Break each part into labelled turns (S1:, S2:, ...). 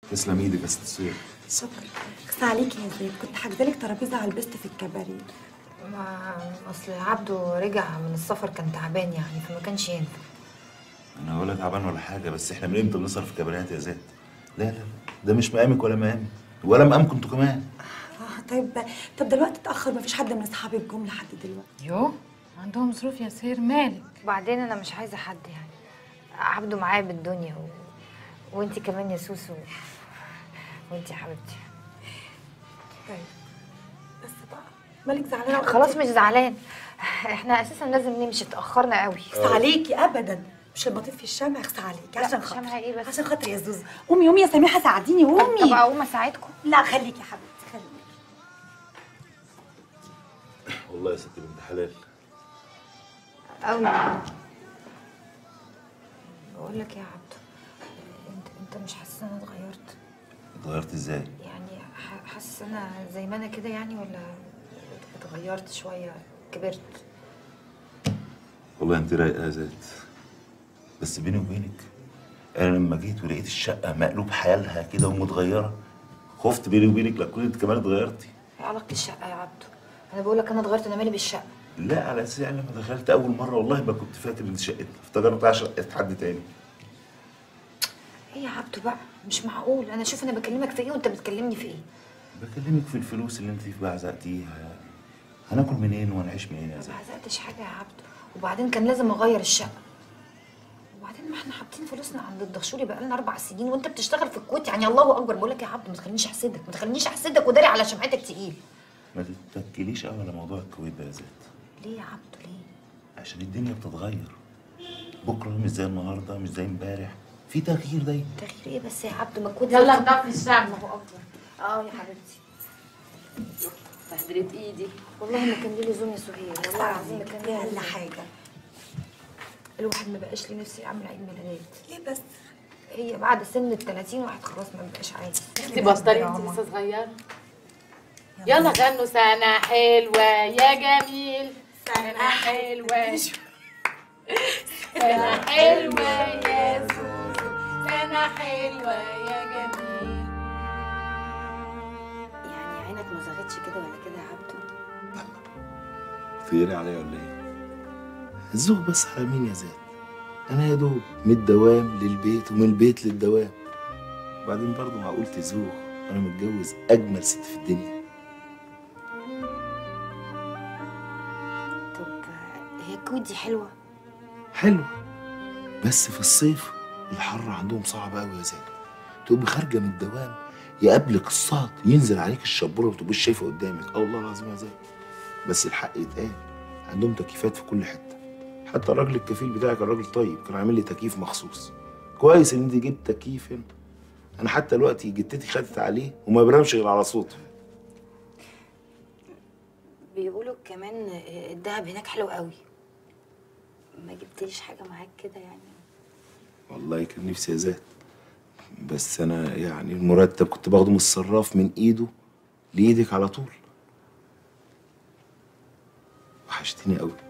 S1: تسلم ايدك يا ست سهير
S2: شكرا خص عليكي يا زيد كنت حاجزه لك ترابيزه على البست في الكباريه
S3: ما اصل عبده رجع من السفر كان تعبان يعني فما كانش ينفع
S1: انا ولا تعبان ولا حاجه بس احنا من امتى بنصرف في كباريات يا زيد لا لا لا ده مش مقامك ولا مقامي ولا مقامكم انتوا كمان
S2: اه طيب طب دلوقتي اتاخر مفيش حد من اصحابك جم لحد دلوقتي
S4: يو عندهم ظروف يا سهير مالك
S3: وبعدين انا مش عايزه حد يعني عبده معايا بالدنيا و... وانتي كمان يا سوسو وانتي يا حبيبتي
S2: طيب بس بقى مالك زعلانه
S3: خلاص مش زعلان احنا اساسا لازم نمشي اتاخرنا قوي
S2: خص عليكي ابدا مش لما تطفي الشمع خص عليكي
S3: لا،
S2: عشان خاطر
S3: شمعة إيه بس؟
S2: عشان خاطر يا زوزو قومي قومي يا سميحه ساعديني
S3: طب
S2: قومي
S3: اقوم اساعدكم
S2: لا خليكي يا حبيبتي خليكي
S1: والله يا ست بنت حلال
S3: قوي بقول لك يا عبده انت انت مش حاسس ان انا اتغيرت
S1: اتغيرت ازاي
S3: يعني ح- حاسس انا زي ما انا كده يعني ولا اتغيرت شويه كبرت
S1: والله انت رايقه يا زيد بس بيني وبينك انا لما جيت ولقيت الشقه مقلوب حالها كده ومتغيره خفت بيني وبينك لا تكوني انت كمان اتغيرتي
S3: ايه علاقه الشقه يا عبده انا بقول لك انا اتغيرت انا مالي بالشقه
S1: لا على اساس يعني لما دخلت اول مره والله ما كنت فاكر ان دي شقتنا افتكرتها شقه حد تاني
S3: ايه يا عبده بقى مش معقول انا شوف انا بكلمك في ايه وانت بتكلمني في ايه
S1: بكلمك في الفلوس اللي انت في بعزقتيها هناكل منين ونعيش منين يا
S3: ما
S1: زيد
S3: عزقتش حاجه يا عبده وبعدين كان لازم اغير الشقه وبعدين ما احنا حاطين فلوسنا عند الدهشوري بقالنا اربع سنين وانت بتشتغل في الكويت يعني الله اكبر بقول لك يا عبده ما تخلينيش احسدك ما تخلينيش احسدك وداري على شمعتك تقيل
S1: ما تتكليش قوي على موضوع الكويت ده يا زيد
S3: ليه يا عبده ليه
S1: عشان الدنيا بتتغير بكره مش زي النهارده مش زي امبارح في تغيير دايما
S3: تغيير ايه بس يا عبده ما الكويت
S4: يلا نطفي الشمع
S3: الله اكبر اه يا حبيبتي
S4: بهدلت ايدي
S3: والله ما كان لي لزوم يا سهير والله العظيم ما كان لي
S2: اقل
S3: لزوم.
S2: حاجه
S3: الواحد ما بقاش ليه نفسي يعمل عيد ميلادات
S2: ليه بس
S3: هي بعد سن ال 30 واحد خلاص ما بقاش عايز
S4: انت بطلي انت لسه صغيره يلا غنوا سنة حلوة يا جميل سنة حلوة سنة حلوة يا زوزو سنة حلوة يا جميل
S3: يعني عينك ما زغتش كده ولا كده يا عبده
S1: تغيري عليا ولا ايه؟ الزوج بس على مين يا زيد؟ انا يا دوب من الدوام للبيت ومن البيت للدوام وبعدين برضه معقول تزوغ انا متجوز اجمل ست في الدنيا
S3: طب هي الكويت دي حلوه
S1: حلو بس في الصيف الحر عندهم صعب قوي يا زيد تبقي خارجه من الدوام يقابلك الصهد ينزل عليك الشبوره وما تبقيش شايفه قدامك اه والله العظيم يا زيد بس الحق يتقال عندهم تكييفات في كل حته حتى الراجل الكفيل بتاعك الراجل طيب كان عامل لي تكييف مخصوص كويس ان انت جبت تكييف هنا انا حتى دلوقتي جدتي خدت عليه وما بنامش غير على صوته
S3: بيقولوا كمان الدهب هناك حلو قوي ما جبتليش حاجه معاك كده يعني
S1: والله كان نفسي يا زيد بس انا يعني المرتب كنت باخده من الصراف من ايده لايدك على طول وحشتني قوي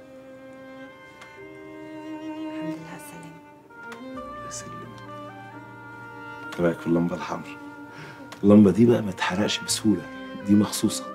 S3: الحمد لله على السلامه
S1: الله يسلمك ايه رايك في اللمبه الحمراء اللمبه دي بقى ما تحرقش بسهوله دي مخصوصه